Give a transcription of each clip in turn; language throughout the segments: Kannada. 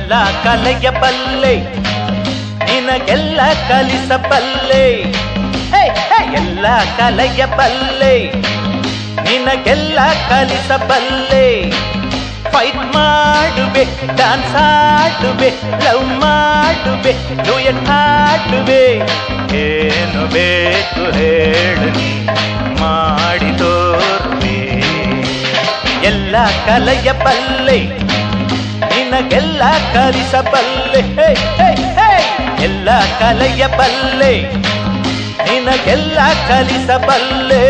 ಎಲ್ಲ ಕಲೆಯಬಲ್ಲೆ ನಿನಗೆಲ್ಲ ಕಲಿಸಬಲ್ಲೆ ಹೇ, ಹೇ, ಎಲ್ಲ ಕಲೆಯಬಲ್ಲೆ ನಿನಗೆಲ್ಲ ಕಲಿಸಬಲ್ಲೆ ಫೈಟ್ ಮಾಡುವೆ ಡಾನ್ಸ್ ಆಡುವೆ ಲವ್ ಮಾಡುವೆ ಡುಯಟ್ ಹಾಡುವೆ ಏನು ಬೇಕು ಹೇಳು ನೀ ಮಾಡಿ ತೋರುವೆ ಎಲ್ಲ ಕಲೆಯಬಲ್ಲೆ ನಿನಗೆಲ್ಲ ಕಲಿಸಬಲ್ಲೆ ಹೇ, ಹೇ, ಹೇ. ಎಲ್ಲ ಕಲೆಯಬಲ್ಲೆ ನಿನಗೆಲ್ಲ ಕಲಿಸಬಲ್ಲೆ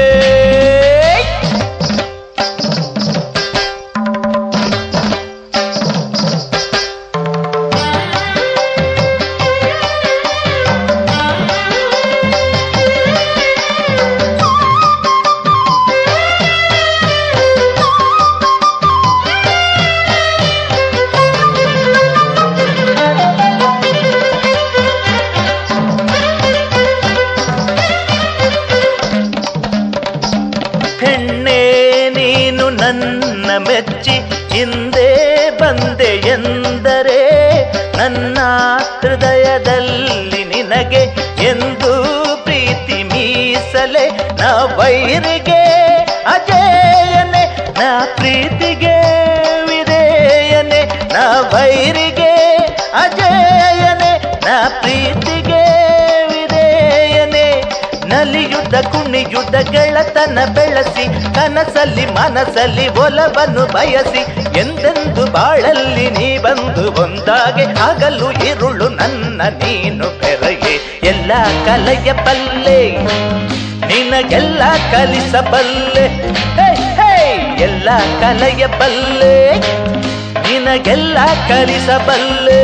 ಹೆಣ್ಣೆ ನೀನು ನನ್ನ ಮೆಚ್ಚಿ ಹಿಂದೆ ಬಂದೆ ಎಂದರೆ ನನ್ನ ಹೃದಯದಲ್ಲಿ ನಿನಗೆ ಎಂದು ಪ್ರೀತಿ ಮೀಸಲೆ ನಾ ವೈರಿಗೆ ಅಜೇಯನೆ ನಾ ಪ್ರೀತಿಗೆ ವಿಧೇಯನೆ ನಾ ವೈರಿಗೆ ಅಜೇಯನೆ ನಾ ಪ್ರೀತಿಗೆ ವಿಧೇಯನೆ ನಲಿಯುದ್ದ ಕುಣಿಯುದ್ದ ಗೆಳತನ ಬೆಳೆಸಿ ಕನಸಲ್ಲಿ ಮನಸ್ಸಲ್ಲಿ ಒಲವನ್ನು ಬಯಸಿ ಎಂದೆಂದು ಬಾಳಲ್ಲಿ ನೀ ಬಂದು ಒಂದಾಗೆ ಆಗಲು ಇರುಳು ನನ್ನ ನೀನು ಬೆರಗೆ ಎಲ್ಲ ಕಲೆಯ ಬಲ್ಲೆ ನಿನಗೆಲ್ಲ ಕಲಿಸಬಲ್ಲೆ ಹೇ, ಹೇ, ಎಲ್ಲ ಕಲೆಯ ಬಲ್ಲೆ ನಿನಗೆಲ್ಲ ಕಲಿಸಬಲ್ಲೆ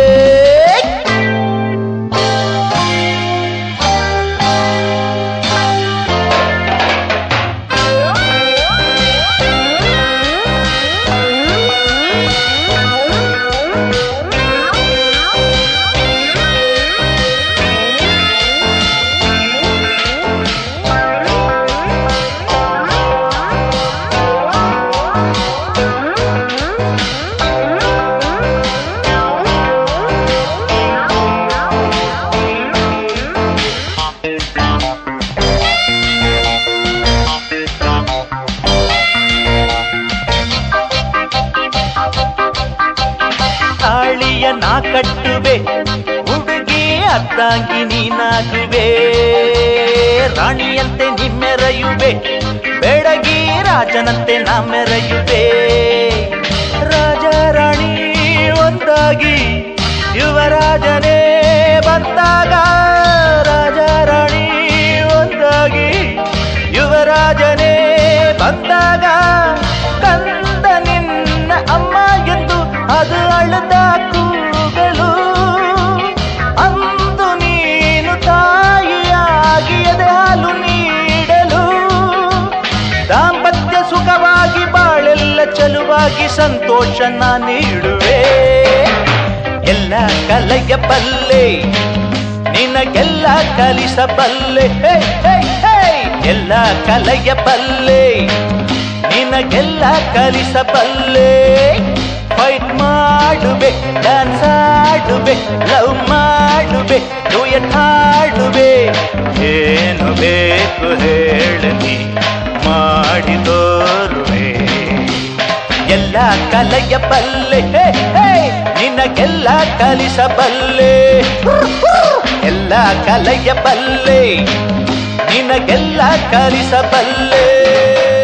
ತಾಳಿಯ ನಾ ಕಟ್ಟುವೆ ಹುಡುಗಿ ಅರ್ಧಾಂಗಿ ನೀನಾಗುವೆ ರಾಣಿಯಂತೆ ನಿಮ್ಮೆರೆಯುವೆ ಬೆಳಗಿ ರಾಜನಂತೆ ನಾ ಮೆರೆಯುವೆ ರಾಜ ರಾಣಿ ಒಂದಾಗಿ ಯುವರಾಜನೇ ಬಂದಾಗ ರಾಜ ರಾಣಿ ಒಂದಾಗಿ ಯುವರಾಜನೇ ಬಂದಾಗ ಕಂದ ನಿನ್ನ ಅಮ್ಮ ಎಂದು ಅದು ಅಳದ ಕೂಗಲು ಅಂದು ನೀನು ತಾಯಿಯಾಗಿ ಎದೆ ಹಾಲು ನೀಡಲು ದಾಂಪತ್ಯ ಸುಖವಾಗಿ ಬಾಳೆಲ್ಲ ಚಲುವಾಗಿ ಸಂತೋಷ ನಾ ನೀಡುವೆ ಎಲ್ಲ ಕಲೆಯ ಬಲ್ಲೆ ನಿನಗೆಲ್ಲ ಕಲಿಸಬಲ್ಲೆ ಹೇ, ಹೇ, ಹೇ. ಎಲ್ಲ ಕಲೆಯ ಬಲ್ಲೆ ನಿನಗೆಲ್ಲ ಕಲಿಸಬಲ್ಲೆ ಫೈಟ್ ಮಾಡುವೆ ಡ್ಯಾನ್ಸ್ ಆಡುವೆ ಲವ್ ಮಾಡುವೆ ಡುಯಟ್ ಹಾಡುವೆ ಏನು ಬೇಕು ಹೇಳು ನೀ ಮಾಡಿ ತೋರುವೆ ಎಲ್ಲ ಕಲೆಯ ಬಲ್ಲೆ ಹೇ, ಹೇ. ನಿನಗೆಲ್ಲ ಕಲಿಸಬಲ್ಲೆ ಎಲ್ಲ ಕಲೆಯ ಬಲ್ಲೆ ನಿನಗೆಲ್ಲ ಕಲಿಸಬಲ್ಲೆ